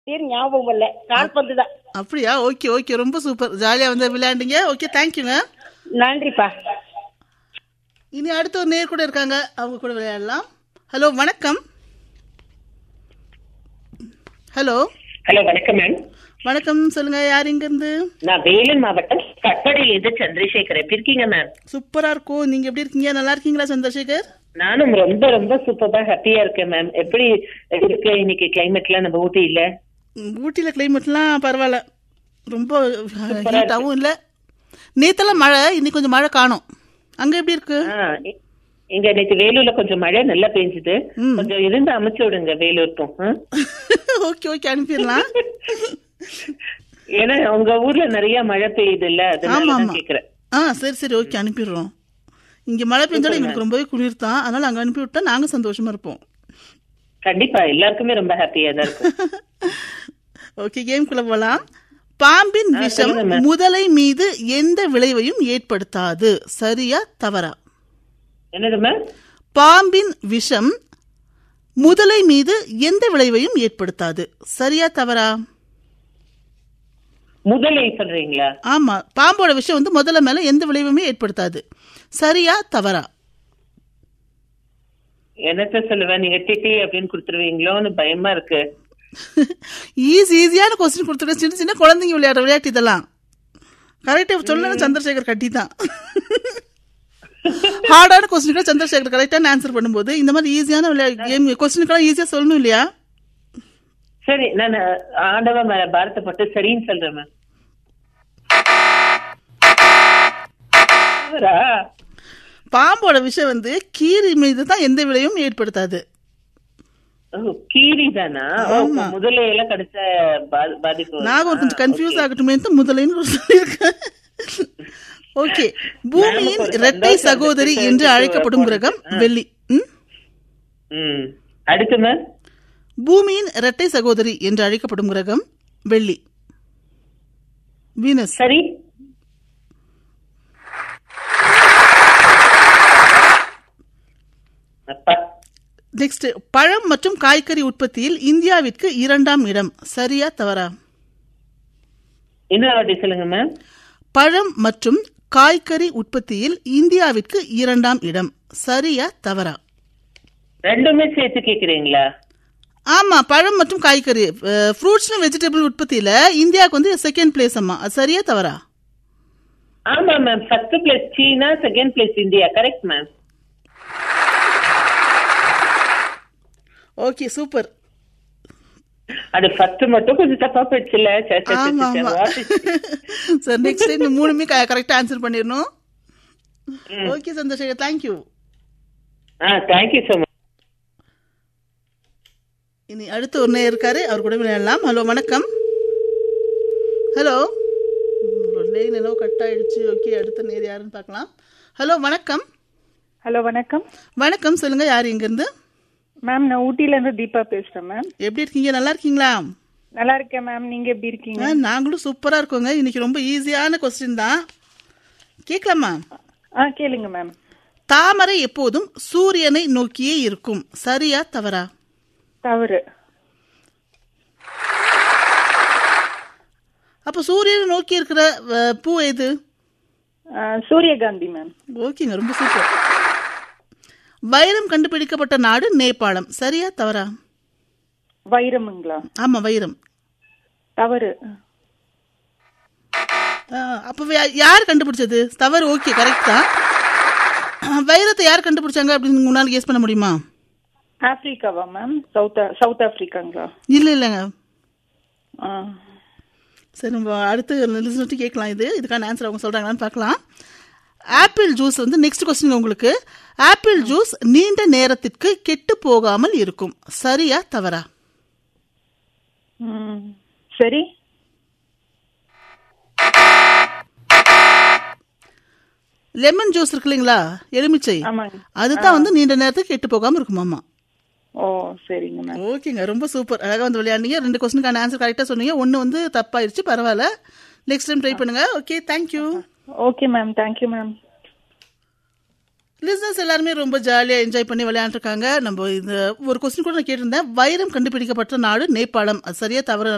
பேர் ஞாபகம் இல்ல கால்பந்து தான் அப்படியா ஓகே ஓகே ரொம்ப சூப்பர் ஜாலியா வந்து விளையாண்டீங்க ஓகே தேங்க்யூங்க நன்றிப்பா இனி அடுத்த ஒரு நேர் கூட இருக்காங்க அவங்க கூட விளையாடலாம் ஹலோ வணக்கம் ஹலோ ஹலோ வணக்கம் மேம் வணக்கம் சொல்லுங்க யார் இங்க இருந்து நான் வேலூர் மாவட்டம் கட்பாடியிலிருந்து சந்திரசேகர் எப்படி இருக்கீங்க மேம் சூப்பரா இருக்கும் நீங்க எப்படி இருக்கீங்க நல்லா இருக்கீங்களா சந்திரசேகர் நானும் ரொம்ப ரொம்ப சூப்பரா ஹாப்பியா இருக்கேன் மேம் எப்படி இருக்கு இன்னைக்கு கிளைமேட்லாம் நம்ம ஊட்டியில ம், ஊட்டியில கிளைமேட்லாம் பரவாயில்ல ரொம்ப ஹீட்டாவும் இல்ல நேத்தெல்லாம் மழை இன்னைக்கு கொஞ்சம் மழை காணும் அங்க எப்படி இருக்கு ஆ, இ- இங்க நேற்று வேலூர்ல கொஞ்சம் மழை நல்லா பெஞ்சுது ம். கொஞ்சம் இருந்து அமைச்சு விடுங்க வேலூருக்கும் ஆ? ஓகே ஓகே அனுப்பிடலாம் ஏன்னா உங்க ஊர்ல நிறைய மழை பெய்யுது இல்ல ஆமா அதனால ஆமா தான் கேக்குறேன் ஆ சரி சரி ஓகே அனுப்பிடுறோம் இங்க மழை பெஞ்சாலும் எங்களுக்கு ரொம்பவே குளிர் தான் அதனால அங்க அனுப்பி விட்டா நாங்க சந்தோஷமா இருப்போம் கண்டிப்பா எல்லாருக்குமே ரொம்ப ஹாப்பியா தான் இருக்கும் ஓகே கேம்குள்ள போலாம் பாம்பின் ஆ, விஷம் சொல்லுங்க, ma'am. முதலை மீது எந்த விளைவையும் ஏற்படுத்தாது சரியா தவறா என்னது மேம் பாம்பின் விஷம் முதலை மீது எந்த விளைவையும் ஏற்படுத்தாது சரியா தவறா முதலை சொல்றீங்களா ஆமா பாம்போட விஷம் வந்து முதல்ல மேல எந்த விளைவுமே ஏற்படுத்தாது சரியா தவறா என்னத்த சொல்லுவேன் நீங்க டிட்டி அப்படின்னு கொடுத்துருவீங்களோன்னு பயமா இருக்கு ஈஸி ஈஸியான கொஸ்டின் கொடுத்துருக்க சின்ன சின்ன குழந்தைங்க விளையாடுற விளையாட்டு இதெல்லாம் கரெக்டா சொல்லணும் சந்திரசேகர் கட்டி தான் ஹார்டான கொஸ்டினுக்கு சந்திரசேகர் கரெக்டான ஆன்சர் பண்ணும்போது இந்த மாதிரி ஈஸியான கேம் கொஸ்டினுக்கெல்லாம் ஈஸியா சொல்லணும் இல்லையா சரி நான் ஆண்டவ மேல பாரத்தப்பட்டு சரின்னு சொல்றேன் மேம் அவரா? பாம்போட விஷயம் வந்து கீரி மீது தான் எந்த விளைவும் ஏற்படுத்தாது ஓ, கீரி தானா ஓ, ஆமா. முதலை எல்லாம் கடிச்ச பா- பாதிப்பு நான் ஒரு கொஞ்சம் ஆ, கன்ஃபியூஸ் okay. ஆகட்டுமே முதலைன்னு சொல்லியிருக்கேன் ஓகே பூமியின் நமக்கு ஒரு இரட்டை சந்தோஷம் சகோதரி இருக்கு. என்று சரி, அழைக்கப்படும் சரி, கிரகம் ஆ. வெள்ளி ம்? ம் அடுத்து மேம் பூமியின் இரட்டை சகோதரி என்று அழைக்கப்படும் கிரகம் வெள்ளி வீனஸ் சரி அப்பா நெக்ஸ்ட் பழம் மற்றும் காய்கறி உற்பத்தியில் இந்தியாவிற்கு இரண்டாம் இடம் சரியா தவறா இன்னொரு வாட்டி சொல்லுங்க மேம் பழம் மற்றும் காய்கறி உற்பத்தியில் இந்தியாவிற்கு இரண்டாம் இடம் சரியா தவறா ரெண்டுமே சேர்த்து கேக்குறீங்களா ஆமா பழம் மற்றும் காய்கறி ஃப்ரூட்ஸ் வெஜிடபிள் உற்பத்தியில இந்தியாவுக்கு வந்து செகண்ட் பிளேஸ் அம்மா அது சரியா தவறா ஆமா ma'am first place China second place India correct ma'am okay super அது ஃபர்ஸ்ட் மட்டும் கொஞ்சம் தப்பா போயிடுச்சுல சரி, சரி, ஆமா சரி, ஆமா what is- சார் நெக்ஸ்ட் இந்த மூணுமே கரெக்டா ஆன்சர் பண்ணிடணும் ஓகே சந்தோஷ் தேங்க்யூ ஆ தேங்க்யூ ஸோ மச் இனி அடுத்து ஒரு நேர் இருக்காரு அவர் கூட விளையாடலாம் ஹலோ வணக்கம் ஹலோ லைன் என்னவோ கட் ஆயிடுச்சு ஓகே அடுத்த நேர் யாருன்னு பார்க்கலாம் ஹலோ வணக்கம் ஹலோ வணக்கம் வணக்கம் சொல்லுங்க யார் இருந்து மேம் நான் ஊட்டில இருந்து தீபா பேசுறேன் மேம் எப்படி இருக்கீங்க நல்லா இருக்கீங்களா நல்லா இருக்கேன் மேம் நீங்க எப்படி இருக்கீங்க ஆ, நாங்களும் சூப்பரா இருக்கோங்க இன்னைக்கு ரொம்ப ஈஸியான கொஸ்டின் தான் கேட்கலாமா ஆ கேளுங்க மேம் தாமரை எப்போதும் சூரியனை நோக்கியே இருக்கும் சரியா தவறா தவறு அப்ப சூரியனை நோக்கி இருக்கிற அஹ், பூ எது ஆ, சூரியகாந்தி மேம் ஓகேங்க ரொம்ப சூப்பர் வைரம் கண்டுபிடிக்கப்பட்ட நாடு நேபாளம் சரியா தவறா வைரமுங்களா ஆமா வைரம் தவறு அஹ், அப்ப யா- யார் கண்டுபிடிச்சது தவறு ஓகே கரெக்ட் தான் அஹ், வைரத்தை யார் கண்டுபிடிச்சாங்க அப்படின்னு உங்களால கெஸ் பண்ண முடியுமா ஆப்பிரிக்காவா மேம் சவுத் சவுத் ஆப்பிரிக்காங்களா இல்ல இல்லைங்க ஆ சரி நம்ம அடுத்து லிசனட்டு கேட்கலாம் இது இதுக்கான ஆன்சர் அவங்க சொல்றாங்களான்னு பார்க்கலாம் ஆப்பிள் ஜூஸ் வந்து நெக்ஸ்ட் கொஸ்டின் உங்களுக்கு ஆப்பிள் ஜூஸ் நீண்ட நேரத்திற்கு கெட்டு போகாமல் இருக்கும் சரியா தவறா ம் சரி லெமன் ஜூஸ் இருக்கு இல்லைங்களா எலுமிச்சை ஆமாங்க அதுதான் வந்து நீண்ட நேரத்துக்கு கெட்டு போகாம இருக்குமாமா ஓ சரிங்க மேம் ஓகேங்க ரொம்ப சூப்பர் அழகா வந்து விளையாடுனீங்க ரெண்டு கொஸ்டினுக்கான ஆன்சர் கரெக்டா சொன்னீங்க ஒன்னு வந்து தப்பாயிருச்சு பரவாயில்ல நெக்ஸ்ட் டைம் ட்ரை பண்ணுங்க okay thank you okay ma'am thank you ma'am listeners எல்லாருமே ரொம்ப ஜாலியாக என்ஜாய் பண்ணி விளையாண்டுருக்காங்க நம்ம இந்த ஒரு கொஸ்டின் கூட நான் கேட்டிருந்தேன் வைரம் கண்டுபிடிக்கப்பட்ட நாடு நேபாளம் அது சரியா தவறு